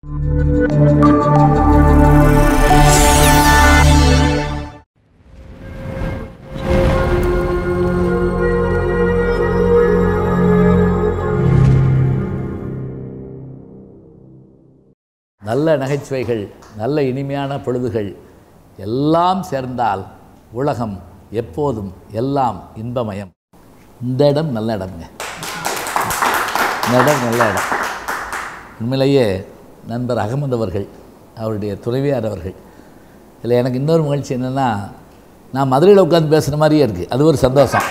நல்ல நகைச்சுவைகள் நல்ல இனிமையான பொழுதுகள் எல்லாம் சேர்ந்தால் உலகம் எப்போதும் எல்லாம் இன்பமயம் இந்த இடம் நல்ல இடம்ங்க இந்த இடம் நல்ல இடம் உண்மையிலேயே நண்பர் அகமது அவர்கள் அவருடைய துணைவியார் அவர்கள் இதில் எனக்கு இன்னொரு மகிழ்ச்சி என்னென்னா நான் மதுரையில் உட்காந்து பேசுகிற மாதிரியே இருக்குது அது ஒரு சந்தோஷம்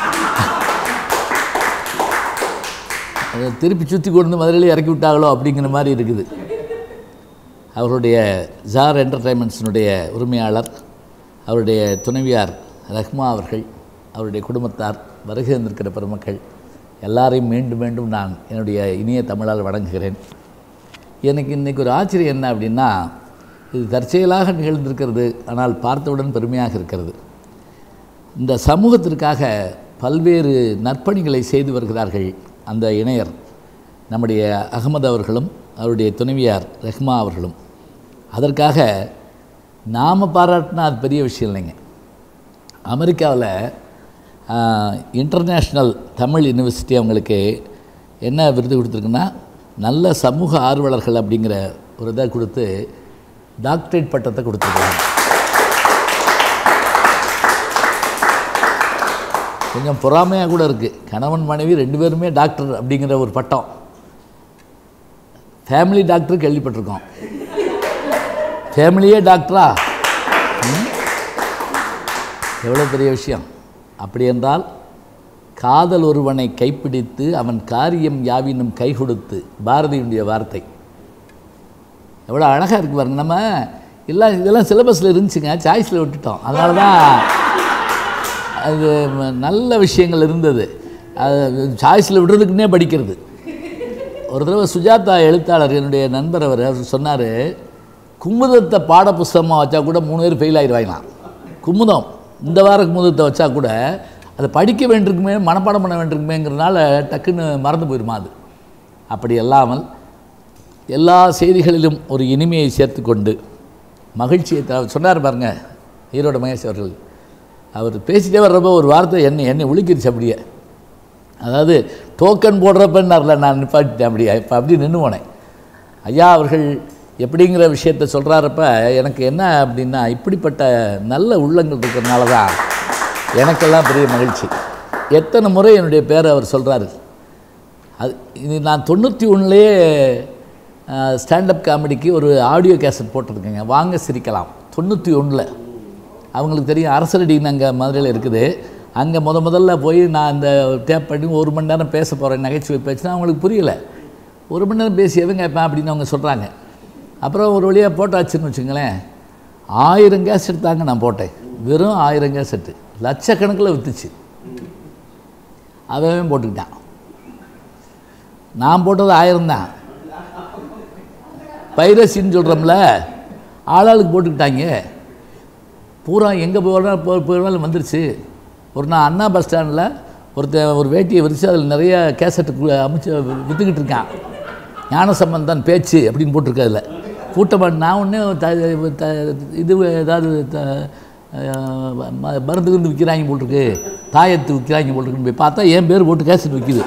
அதை திருப்பி சுற்றி கொண்டு வந்து மதுரையில் இறக்கி விட்டாங்களோ அப்படிங்கிற மாதிரி இருக்குது அவருடைய ஜார் என்டர்டைன்மெண்ட்ஸினுடைய உரிமையாளர் அவருடைய துணைவியார் ரஹ்மா அவர்கள் அவருடைய குடும்பத்தார் வருகை வந்திருக்கிற பெருமக்கள் எல்லாரையும் மீண்டும் மீண்டும் நான் என்னுடைய இனிய தமிழால் வணங்குகிறேன் எனக்கு இன்றைக்கி ஒரு ஆச்சரியம் என்ன அப்படின்னா இது தற்செயலாக நிகழ்ந்திருக்கிறது ஆனால் பார்த்தவுடன் பெருமையாக இருக்கிறது இந்த சமூகத்திற்காக பல்வேறு நற்பணிகளை செய்து வருகிறார்கள் அந்த இணையர் நம்முடைய அகமது அவர்களும் அவருடைய துணைவியார் ரெஹ்மா அவர்களும் அதற்காக நாம் பாராட்டினா அது பெரிய விஷயம் இல்லைங்க அமெரிக்காவில் இன்டர்நேஷ்னல் தமிழ் யூனிவர்சிட்டி அவங்களுக்கு என்ன விருது கொடுத்துருக்குன்னா நல்ல சமூக ஆர்வலர்கள் அப்படிங்கிற ஒரு இதை கொடுத்து டாக்டரேட் பட்டத்தை கொடுத்துருக்காங்க கொஞ்சம் பொறாமையாக கூட இருக்குது கணவன் மனைவி ரெண்டு பேருமே டாக்டர் அப்படிங்கிற ஒரு பட்டம் ஃபேமிலி டாக்டர் கேள்விப்பட்டிருக்கோம் ஃபேமிலியே டாக்டரா ம்? எவ்வளோ பெரிய விஷயம் அப்படி என்றால் காதல் ஒருவனை கைப்பிடித்து அவன் காரியம் யாவினும் கை கொடுத்து பாரதியுடைய வார்த்தை எவ்வளோ அழகாக இருக்கு பாருங்க நம்ம எல்லாம் இதெல்லாம் சிலபஸில் இருந்துச்சுங்க சாய்ஸில் விட்டுட்டோம் அதனால தான் அது ம- நல்ல விஷயங்கள் இருந்தது அது சாய்ஸில் விடுறதுக்குன்னே படிக்கிறது ஒரு தடவை சுஜாதா எழுத்தாளர் என்னுடைய நண்பர் அவர் அவர் சொன்னார் குமுதத்தை பாட புஸ்தகமாக வச்சா கூட மூணு பேர் ஃபெயில் ஆயிடுவாங்களாம் குமுதம் இந்த வார குமுதத்தை வச்சா கூட அதை படிக்க வேண்டியிருக்குமே மனப்பாடம் பண்ண வேண்டியிருக்குமேங்கிறனால டக்குன்னு மறந்து போயிருமா அது அப்படி அல்லாமல் எல்லா செய்திகளிலும் ஒரு இனிமையை சேர்த்துக்கொண்டு மகிழ்ச்சியை த சொன்னார் பாருங்க ஈரோடு மகேஷ் அவர்கள் அவர் பேசிட்டே வர்றப்போ ஒரு வார்த்தை என்னை என்னை உழுக்கிருச்சு அப்படியே அதாவது டோக்கன் போடுறப்பன்னார்ல நான் நிப்பாட்டிட்டேன் அப்படியே இப்போ அப்படி நின்று போனேன் ஐயா அவர்கள் எப்படிங்கிற விஷயத்த சொல்கிறாரப்ப எனக்கு என்ன அப்படின்னா இப்படிப்பட்ட நல்ல உள்ளங்கள் இருக்கிறதுனால தான் எனக்கெல்லாம் பெரிய மகிழ்ச்சி எத்தனை முறை என்னுடைய பேரை அவர் சொல்கிறாரு அது இது நான் தொண்ணூற்றி ஒன்றுலேயே ஸ்டாண்டப் காமெடிக்கு ஒரு ஆடியோ கேசட் போட்டிருக்கேங்க வாங்க சிரிக்கலாம் தொண்ணூற்றி ஒன்றில் அவங்களுக்கு தெரியும் அரசரடின்னு அங்கே மதுரையில் இருக்குது அங்கே முத முதல்ல போய் நான் அந்த டேப் பண்ணி ஒரு மணி நேரம் பேச போகிறேன் நகைச்சுவை பேசினா அவங்களுக்கு புரியலை ஒரு மணி நேரம் பேசி எவங்க கேட்பேன் அப்படின்னு அவங்க சொல்கிறாங்க அப்புறம் ஒரு வழியாக போட்டாச்சுன்னு வச்சுங்களேன் ஆயிரம் கேசட் தாங்க நான் போட்டேன் வெறும் ஆயிரம் கேசட்டு லட்சக்கணக்கில் விற்றுச்சு அவன் போட்டுக்கிட்டான் நான் போட்டது ஆயிரம் தான் பைரசின்னு சொல்கிறோம்ல ஆளாளுக்கு போட்டுக்கிட்டாங்க பூரா எங்கே போனாலும் போ போனாலும் வந்துருச்சு ஒரு நான் அண்ணா பஸ் ஸ்டாண்டில் ஒருத்தன் ஒரு வேட்டியை விரித்து அதில் நிறைய கேசட்டு அமைச்சு விற்றுக்கிட்டு இருக்கான் ஞான சம்பந்தன் பேச்சு அப்படின்னு போட்டிருக்கு அதில் கூட்டமாக நான் ஒன்று த த இது ஏதாவது த ம- மருந்து கிருந்து விற்கிறாங்க போட்டிருக்கு தாயத்து விற்கிறாங்க போட்டிருக்குன்னு போய் பார்த்தா என் பேர் போட்டு கேசட் விற்கிது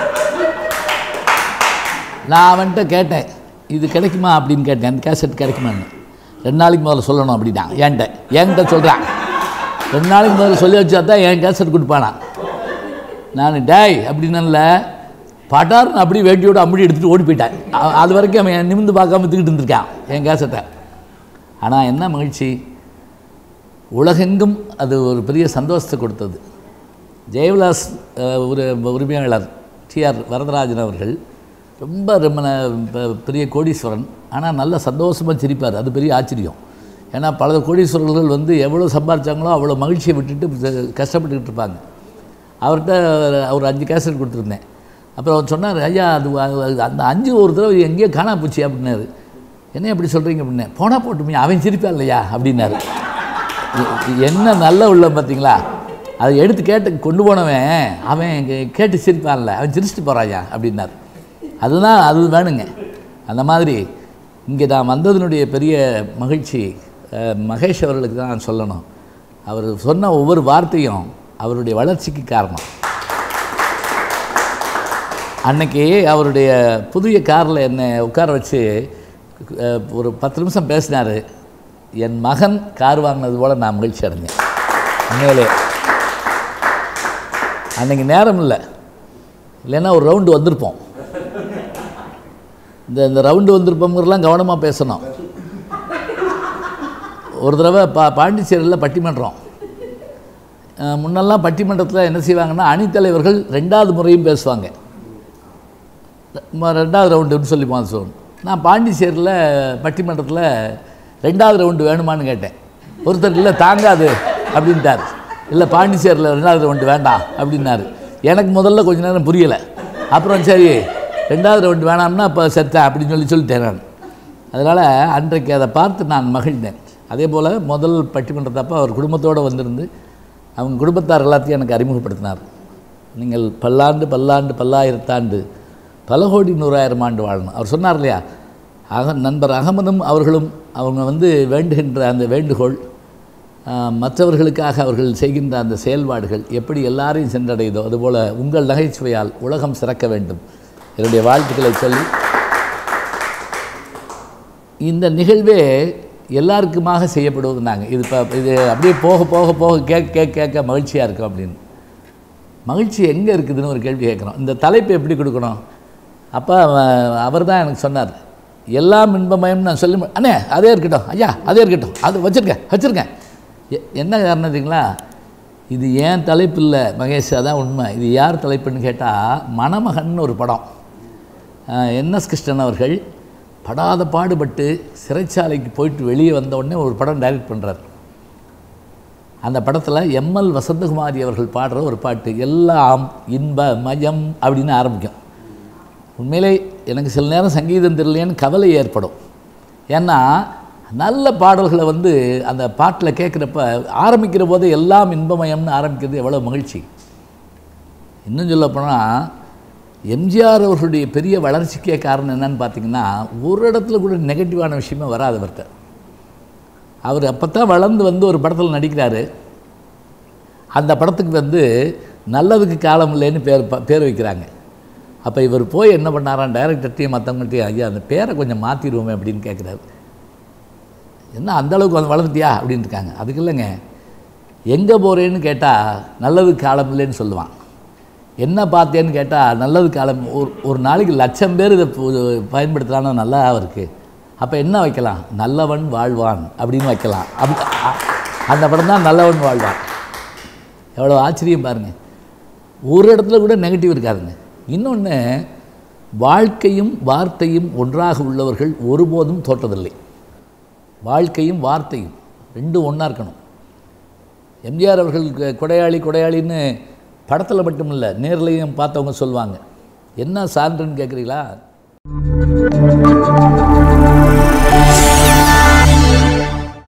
நான் அவன்கிட்ட கேட்டேன் இது கிடைக்குமா அப்படின்னு கேட்டேன் அந்த கேசட் கிடைக்குமான்னு ரெண்டு நாளைக்கு முதல்ல சொல்லணும் அப்படின்னா என்கிட்ட என்கிட்ட சொல்கிறான் ரெண்டு நாளைக்கு முதல்ல சொல்லி வச்சா தான் என் கேசட் கொடுப்பானா நான் டேய் அப்படின்னல பட்டார்னு அப்படி வேட்டியோட அம்படி எடுத்துகிட்டு ஓடி போயிட்டேன் அ- அது வரைக்கும் அவன் நிமிந்து பார்க்காம தூக்கிட்டு இருந்திருக்கான் என் கேசட்டை ஆனால் என்ன மகிழ்ச்சி உலகெங்கும் அது ஒரு பெரிய சந்தோஷத்தை கொடுத்தது ஜெயவிலாஸ் அஹ், ஒரு உரிமையாளர் டிஆர் வரதராஜன் அவர்கள் ரொம்ப ரொம்ப ந- ப- பெரிய கோடீஸ்வரன் ஆனால் நல்ல சந்தோஷமாக சிரிப்பார் அது பெரிய ஆச்சரியம் ஏன்னா பல கோடீஸ்வரர்கள் வந்து எவ்வளோ சம்பாரிச்சாங்களோ அவ்வளோ மகிழ்ச்சியை விட்டுட்டு ச- கஷ்டப்பட்டுக்கிட்டு இருப்பாங்க அவர்கிட்ட ஒரு அஞ்சு கேசட் கொடுத்துருந்தேன் அப்புறம் அவர் சொன்னார் ஐயா அது அது- அந்த அஞ்சு ஒரு தடவை எங்கேயோ காணா போச்சு அப்படின்னாரு என்ன எப்படி சொல்கிறீங்க அப்படின்னே போனால் போட்டுமே அவன் சிரிப்பான் இல்லையா அப்படின்னாரு எ- என்ன நல்ல உள்ள பார்த்தீங்களா அதை எடுத்து கேட்டு கொண்டு போனவன் அவன் கே- கேட்டு சிரிப்பான்ல அவன் சிரிச்சிட்டு போகிறாயா அப்படின்னார் அதுதான் அது வேணுங்க அந்த மாதிரி இங்கே நான் வந்ததனுடைய பெரிய மகிழ்ச்சி அஹ், மகேஷ் அவர்களுக்கு தான் நான் சொல்லணும் அவர் சொன்ன ஒவ்வொரு வார்த்தையும் அவருடைய வளர்ச்சிக்கு காரணம் அன்னைக்கு அவருடைய புதிய காரில் என்னை உட்கார வச்சு அஹ், ஒரு பத்து நிமிஷம் பேசினார் என் மகன் கார் வாங்கினது போல் நான் மகிழ்ச்சி அடைஞ்சேன் உண்மையிலே அன்னைக்கு நேரம் இல்லை இல்லைன்னா ஒரு ரவுண்டு வந்திருப்போம் இந்த இந்த ரவுண்டு வந்திருப்போங்கிறலாம் கவனமாக பேசணும் ஒரு தடவை பா பாண்டிச்சேரியில் பட்டிமன்றம் அஹ், முன்னெல்லாம் பட்டிமன்றத்தில் என்ன செய்வாங்கன்னா அணித்தலைவர்கள் ரெண்டாவது முறையும் பேசுவாங்க ம- ரெண்டாவது ரவுண்டுன்னு சொல்லி மாதிரி சொல்லணும் நான் பாண்டிச்சேரியில் பட்டிமன்றத்தில் ரெண்டாவது ரவுண்டு வேணுமான்னு கேட்டேன் ஒருத்தர் இல்லை தாங்காது அப்படின்ட்டார் இல்லை பாண்டிச்சேரியில் ரெண்டாவது ரவுண்டு வேண்டாம் அப்படின்னாரு எனக்கு முதல்ல கொஞ்ச நேரம் புரியலை அப்புறம் சரி ரெண்டாவது ரவுண்டு வேணாம்னா இப்போ செத்தேன் அப்படின்னு சொல்லி சொல்லிட்டேன் நான் அதனால் அன்றைக்கு அதை பார்த்து நான் மகிழ்ந்தேன் அதே போல் முதல் பட்டிமன்றத்தப்போ அவர் குடும்பத்தோடு வந்திருந்து அவங்க குடும்பத்தார் எல்லாத்தையும் எனக்கு அறிமுகப்படுத்தினார் நீங்கள் பல்லாண்டு பல்லாண்டு பல்லாயிரத்தாண்டு பல கோடி நூறாயிரம் ஆண்டு வாழணும் அவர் சொன்னார் இல்லையா அக நண்பர் அகமதும் அவர்களும் அவங்க வந்து வேண்டுகின்ற அந்த வேண்டுகோள் ஆஹ், மற்றவர்களுக்காக அவர்கள் செய்கின்ற அந்த செயல்பாடுகள் எப்படி எல்லாரையும் சென்றடையுதோ அதுபோல் உங்கள் நகைச்சுவையால் உலகம் சிறக்க வேண்டும் என்னுடைய வாழ்த்துக்களை சொல்லி இந்த நிகழ்வே எல்லாருக்குமாக செய்யப்படுவதுனாங்க இது இப்போ இது அப்படியே போக போக போக கேட்க கேட்க கேட்க மகிழ்ச்சியாக இருக்கும் அப்படின்னு மகிழ்ச்சி எங்கே இருக்குதுன்னு ஒரு கேள்வி கேட்குறோம் இந்த தலைப்பு எப்படி கொடுக்கணும் அப்போ அவர் தான் எனக்கு சொன்னார் எல்லாம் இன்பமயம் நான் சொல்லி மு- அண்ணே அதே இருக்கட்டும் ஐயா அதே இருக்கட்டும் அது வச்சுருக்கேன் வச்சுருக்கேன் எ- என்ன காரணம் தெரியுங்களா இது ஏன் தலைப்பு இல்லை மகேஷ் அதான் உண்மை இது யார் தலைப்புன்னு கேட்டால் மணமகன் ஒரு படம் என்எஸ் கிருஷ்ணன் அவர்கள் படாத பாடுபட்டு சிறைச்சாலைக்கு போயிட்டு வெளியே வந்த உடனே ஒரு படம் டைரக்ட் பண்ணுறார் அந்த படத்தில் எம்எல் வசந்தகுமாரி அவர்கள் பாடுற ஒரு பாட்டு எல்லாம் இன்ப மயம் அப்படின்னு ஆரம்பிக்கும் உண்மையிலே எனக்கு சில நேரம் சங்கீதம் தெரியலையேன்னு கவலை ஏற்படும் ஏன்னா நல்ல பாடல்களை வந்து அந்த பாட்டில் கேட்குறப்ப ஆரம்பிக்கிற போது எல்லாம் இன்பமயம்னு ஆரம்பிக்கிறது எவ்வளோ மகிழ்ச்சி இன்னும் சொல்லப்போனால் எம்ஜிஆர் அவர்களுடைய பெரிய வளர்ச்சிக்கே காரணம் என்னன்னு பார்த்தீங்கன்னா ஒரு இடத்துல கூட நெகட்டிவான விஷயமே வராது அவர்கிட்ட அவர் அப்போ தான் வளர்ந்து வந்து ஒரு படத்தில் நடிக்கிறாரு அந்த படத்துக்கு வந்து நல்லதுக்கு காலம் இல்லைன்னு பேர் ப- பேர் வைக்கிறாங்க அப்போ இவர் போய் என்ன பண்ணாராம் டைரக்டர்ட்டையும் மற்றவங்கள்ட்டையும் ஐயா அந்த பேரை கொஞ்சம் மாற்றிடுவோமே அப்படின்னு கேட்குறாரு என்ன அந்த அளவுக்கு வந்து வளர்ந்துட்டியா அப்படின்னு இருக்காங்க அதுக்கு இல்லைங்க எங்கே போகிறேன்னு கேட்டால் நல்லது காலம் இல்லைன்னு சொல்லுவான் என்ன பார்த்தேன்னு கேட்டால் நல்லது காலம் ஒரு ஒரு நாளைக்கு லட்சம் பேர் இதை பு- பயன்படுத்துகிறான்னா நல்லா இருக்குது அப்போ என்ன வைக்கலாம் நல்லவன் வாழ்வான் அப்படின்னு வைக்கலாம் அப்படி அ- அந்த படம் தான் நல்லவன் வாழ்வான் எவ்வளோ ஆச்சரியம் பாருங்கள் ஒரு இடத்துல கூட நெகட்டிவ் இருக்காதுங்க இன்னொன்று வாழ்க்கையும் வார்த்தையும் ஒன்றாக உள்ளவர்கள் ஒருபோதும் தோற்றதில்லை வாழ்க்கையும் வார்த்தையும் ரெண்டும் ஒன்றா இருக்கணும் எம்ஜிஆர் அவர்கள் கொ- கொடையாளி கொடையாளின்னு படத்தில் மட்டும் இல்லை நேர்லையும் பார்த்தவங்க சொல்லுவாங்க என்ன சான்றுன்னு கேட்குறீங்களா